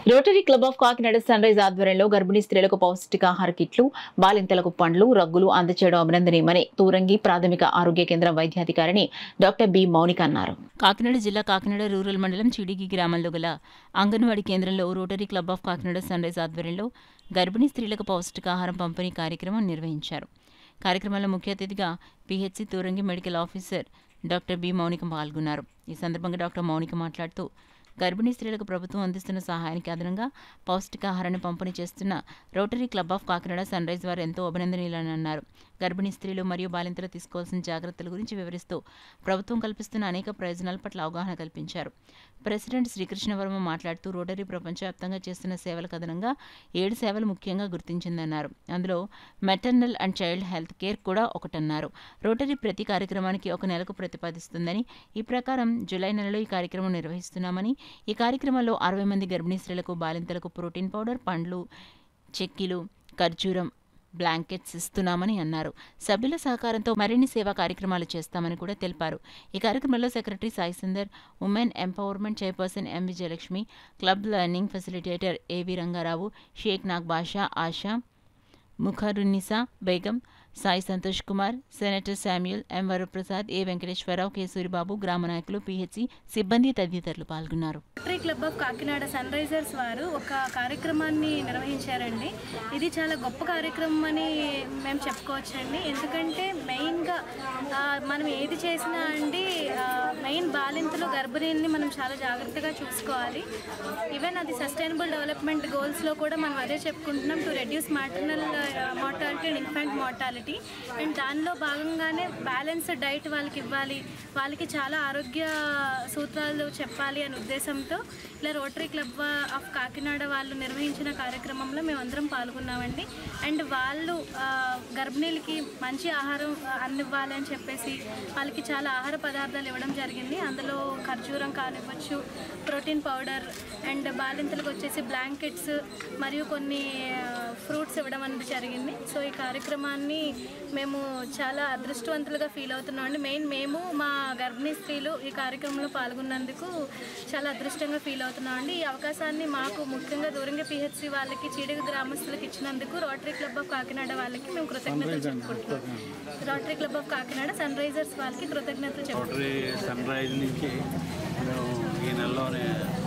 Rotary Club of Kakinada Sunrise ఆధ్వర్యంలో గర్భిణీ స్త్రీలకు పౌష్టికాహార కిట్లు బాలింతలకు పండ్లు రగ్గులు అందచేయడం అభినందనీయమని తూరంగి ప్రాథమిక ఆరోగ్య కేంద్రం వైద్యాధికారిని డాక్టర్ బి మౌనిక అన్నారు కాకినాడ జిల్లా కాకినాడ రూరల్ మండలం చిడిగి గ్రామంలో గల అంగన్వాడీ కేంద్రంలో Rotary Club of Kakinada Sunrise ఆధ్వర్యంలో గర్భిణీ స్త్రీలకు పౌష్టికాహారం పంపిణీ కార్యక్రమం నిర్వహించారు కార్యక్రమంలో ముఖ్య అతిథిగా PHC Turangi medical officer doctor B Mounika పాల్గొన్నారు ఈ సందర్భంగా డాక్టర్ మౌనిక మాట్లాడుతూ గర్భిణీ స్త్రీలకు ప్రభుత్వం అందిస్తున్న సహాయానికి అదనంగా పౌష్టికాహారాన్ని పంపిణీ చేస్తున్న Rotary Club of Kakinada Sunrise వారు ఎంతో అభినందనీయులని అన్నారు గర్భిణీ స్త్రీలు మరియు బాలింతలు తీసుకోవాల్సిన జాగ్రత్తల గురించి వివరిస్తూ ప్రభుత్వం కల్పిస్తున్న అనేక ప్రయోజనాల పట్ల అవగాహన కల్పించారు ప్రెసిడెంట్ శ్రీకృష్ణవర్మ మాట్లాడుతూ రోటరీ ప్రపంచవ్యాప్తంగా చేస్తున్న సేవలకు అదనంగా ఏడు సేవలు ముఖ్యంగా గుర్తించిందన్నారు అందులో maternal and child health care కూడా ఒకటన్నారు రోటరీ ప్రతి కార్యక్రమానికి ఒక నెలకు ప్రతిపాదిస్తుందని ఈ ప్రకారం జూలై నెలలో ఈ కార్యక్రమం నిర్వహిస్తున్నామని ఈ కార్యక్రమంలో అరవై మంది గర్భిణీ స్త్రీలకు బాలింతలకు ప్రోటీన్ పౌడర్ పండ్లు చెక్కీలు ఖర్జూరం బ్లాంకెట్స్ ఇస్తున్నామని అన్నారు సభ్యుల సహకారంతో మరిన్ని సేవా కార్యక్రమాలు చేస్తామని కూడా తెలిపారు ఈ కార్యక్రమంలో secretary Sai Sundar women empowerment chairperson M Vijayalakshmi club learning facilitator A V Rangarao Sheikh Nag Basha Asha Mukharunnisa Begum Sai Santosh Kumar senator Samuel M Varaprasad A Venkateswararao K Suribabu గ్రామ నాయకులు పిహెచ్సి సిబ్బంది తదితరులు పాల్గొన్నారు Rotary Club of Kakinada Sunrisers వారు ఒక కార్యక్రమాన్ని నిర్వహించారండి ఇది చాలా గొప్ప కార్యక్రమం అని మేము చెప్పుకోవచ్చండి ఎందుకంటే మెయిన్గా ఆ, మనం ఏది చేసినా అండి ఆ, మెయిన్ బాలింతలు గర్భిణీల్ని మనం చాలా జాగ్రత్తగా చూసుకోవాలి ఈవెన్ అది సస్టైనబుల్ డెవలప్మెంట్ గోల్స్లో కూడా మనం అదే చెప్పుకుంటున్నాం to reduce maternal mortality and infant mortality and దానిలో భాగంగానే బ్యాలెన్స్డ్ డైట్ వాళ్ళకి ఇవ్వాలి వాళ్ళకి చాలా ఆరోగ్య సూత్రాలు చెప్పాలి అనే ఉద్దేశంతో ఇలా రోటరీ క్లబ్ ఆఫ్ కాకినాడ వాళ్ళు నిర్వహించిన కార్యక్రమంలో మేమందరం పాల్గొన్నామండి అండ్ వాళ్ళు ఆ, గర్భిణీలకి మంచి ఆహారం ఆ, అందివ్వాలి అని చెప్పేసి వాళ్ళకి చాలా ఆహార పదార్థాలు ఇవ్వడం జరిగింది అందులో ఖర్జూరం కానివ్వచ్చు ప్రోటీన్ పౌడర్ అండ్ బాలింతలకు వచ్చేసి బ్లాంకెట్స్ మరియు కొన్ని ఫ్రూట్స్ ఇవ్వడం అనేది జరిగింది సో ఈ కార్యక్రమాన్ని మేము చాలా అదృష్టవంతులుగా ఫీల్ అవుతున్నాం అండి మెయిన్ మేము మా గర్భిణీ స్త్రీలు ఈ కార్యక్రమంలో పాల్గొన్నందుకు చాలా అదృష్టంగా ఫీల్ అవుతున్నాం అండి ఈ అవకాశాన్ని మాకు ముఖ్యంగా దూరంగా పిహెచ్సి వాళ్ళకి చీడగ గ్రామస్తులకు ఇచ్చినందుకు రోటరీ క్లబ్ ఆఫ్ కాకినాడ వాళ్ళకి మేము కృతజ్ఞతలు చెప్పుకుంటున్నాం Rotary Club of Kakinada Sunrisers వాళ్ళకి కృతజ్ఞతలు చెప్పుకుంటున్నాం రోటరీ సన్ రైజ్ నుంచి మేము ఈ నెలలోనే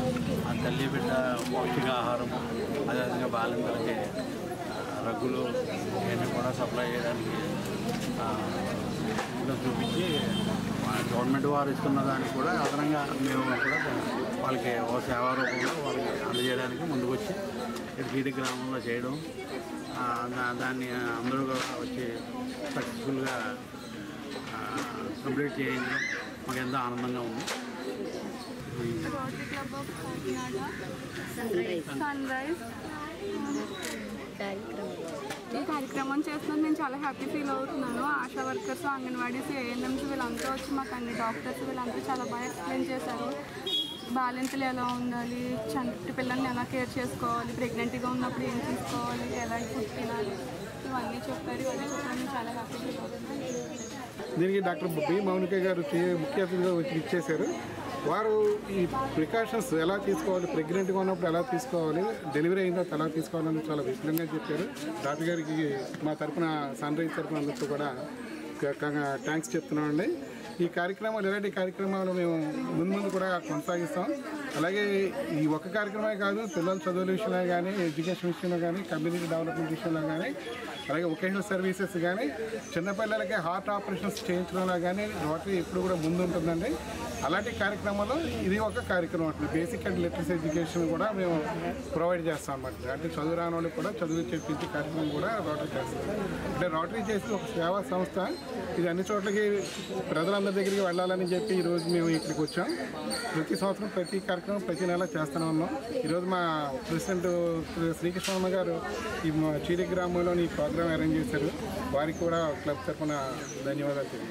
ఆ తల్లి బిడ్డ పౌష్టికాహారం అదేవిధంగా బాలింతలకి ఆ, రగ్గులు ఇవన్నీ కూడా సప్లై చేయడానికి ఆ, ఇంట్లో చూపించి మన గవర్నమెంట్ వారు ఇస్తున్న దానికి కూడా అదనంగా మేము కూడా వాళ్ళకి ఓ సేవా రూపంలో వాళ్ళకి అందజేయడానికి ముందుకు వచ్చి ఇక్కడ గీడి గ్రామంలో చేయడం ఆ, దా- దాన్ని అందరూ కూడా వచ్చి సక్సెస్ఫుల్గా కంప్లీట్ చేయించడం మాకు ఎంతో ఆనందంగా ఉంది Rotary Club of Kakinada Sunrise ఈ కార్యక్రమం చేస్తున్నందుకు నేను చాలా హ్యాపీ ఫీల్ అవుతున్నాను ఆశా వర్కర్స్ అంగన్వాడీస్ ఏఎన్ఎంస్ వీళ్ళంతా వచ్చి మాకు అన్ని డాక్టర్స్ వీళ్ళంతా చాలా బాగా ఎక్స్ప్లెయిన్ చేశారు బాలింతలు ఎలా ఉండాలి చంటి పిల్లల్ని ఎలా కేర్ చేసుకోవాలి ప్రెగ్నెంట్గా ఉన్నప్పుడు ఏం తీసుకోవాలి ఎలా ఫుడ్ తినాలి ఇవన్నీ చెప్పారు ఇవన్నీ చెప్పారు నేను చాలా హ్యాపీ ఫీల్ అవుతున్నాను దీనికి డాక్టర్ బి మౌనిక గారు చే- ముఖ్య అతిథిగా వచ్చి ఇచ్చేశారు వారు ఈ ప్రికాషన్స్ ఎలా తీసుకోవాలి ప్రెగ్నెంట్గా ఉన్నప్పుడు ఎలా తీసుకోవాలి డెలివరీ అయిన తర్వాత ఎలా తీసుకోవాలని చాలా విపులంగా చెప్పారు డాక్టర్ గారికి మా తరపున సన్ రైజ్ తరపున అందరితో కూడా థ్యాంక్స్ చెప్తున్నామండి ఈ కార్యక్రమాలు ఇలాంటి కార్యక్రమాలు మేము ముందు ముందు కూడా కొనసాగిస్తాం అలాగే ఈ ఒక్క కార్యక్రమే కాదు పిల్లల చదువుల విషయంలో కానీ ఎడ్యుకేషన్ విషయంలో కానీ కమ్యూనిటీ డెవలప్మెంట్ విషయంలో కానీ అలాగే వొకేషనల్ సర్వీసెస్ కానీ చిన్నపిల్లలకి హార్ట్ ఆపరేషన్స్ చేయించడంలో కానీ రోటరీ ఎప్పుడు కూడా ముందు ఉంటుందండి అలాంటి కార్యక్రమంలో ఇది ఒక కార్యక్రమం అంటే బేసిక్ అండ్ లిటరసీ ఎడ్యుకేషన్ కూడా మేము ప్రొవైడ్ చేస్తాం అన్నమాట అంటే చదువు రాని వాళ్ళకి కూడా చదువు చెప్పించే కార్యక్రమం కూడా రోటరీ చేస్తాం అంటే రోటరీ చేసి ఒక సేవా సంస్థ ఇది అన్ని చోట్లకి ప్రజలందరి దగ్గరికి వెళ్ళాలని చెప్పి ఈరోజు మేము ఇక్కడికి వచ్చాం ప్రతి సంవత్సరం ప్రతి కార్యక్రమం ప్రతి నెల చేస్తూనే ఉన్నాం ఈరోజు మా ప్రెసిడెంట్ శ్రీకృష్ణమ్మ గారు ఈ మా చీడి గ్రామంలోని ఈ ప్రోగ్రామ్ అరేంజ్ చేశారు వారికి కూడా క్లబ్ తరఫున ధన్యవాదాలు తెలియజేస్తున్నాం.